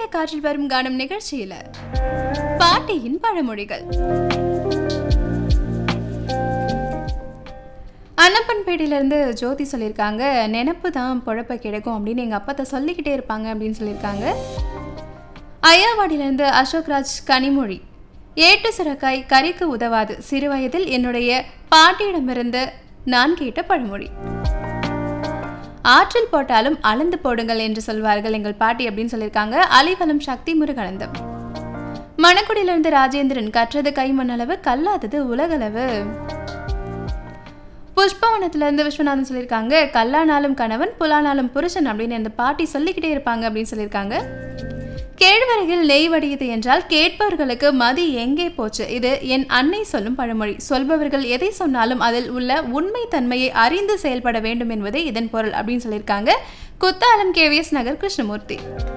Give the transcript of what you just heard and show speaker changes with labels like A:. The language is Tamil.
A: இன்றைய காற்றில் வரும் காணும் நிகழ்ச்சியில பாட்டியின் பழமொழிகள் அன்னப்பன்பேட்டையிலேருந்து ஜோதி சொல்லியிருக்காங்க நினப்பு தான் பொழப்ப கிடைக்கும் அப்படின்னு எங்கள் அப்பாத்த சொல்லிக்கிட்டே இருப்பாங்க அப்படின்னு சொல்லியிருக்காங்க ஐயாவாடியிலேருந்து அசோக்ராஜ் கனிமொழி ஏட்டு சுரக்காய் கறிக்கு உதவாது சிறுவயதில் என்னுடைய பாட்டியிடமிருந்து நான் கேட்ட பழமொழி ஆற்றில் போட்டாலும் அளந்து போடுங்கள் என்று சொல்வார்கள் எங்கள் பாட்டி அப்படின்னு சொல்லியிருக்காங்க அலிவலம் சக்தி முருகனந்தம் மணக்குடியிலிருந்து ராஜேந்திரன் கற்றது கைமண்ணளவு கல்லாதது உலகளவு புஷ்பவனத்திலிருந்து விஸ்வநாதன் சொல்லியிருக்காங்க கல்லானாலும் கணவன் புலானாலும் புருஷன் அப்படின்னு இந்த பாட்டி சொல்லிக்கிட்டே இருப்பாங்க அப்படின்னு சொல்லியிருக்காங்க கேழ்வரகில் நெய் வடியுது என்றால் கேட்பவர்களுக்கு மதி எங்கே போச்சு இது என் அன்னை சொல்லும் பழமொழி சொல்பவர்கள் எதை சொன்னாலும் அதில் உள்ள உண்மை தன்மையை அறிந்து செயல்பட வேண்டும் என்பதே இதன் பொருள் அப்படின்னு சொல்லியிருக்காங்க குத்தாலம் கேவிஎஸ் நகர் கிருஷ்ணமூர்த்தி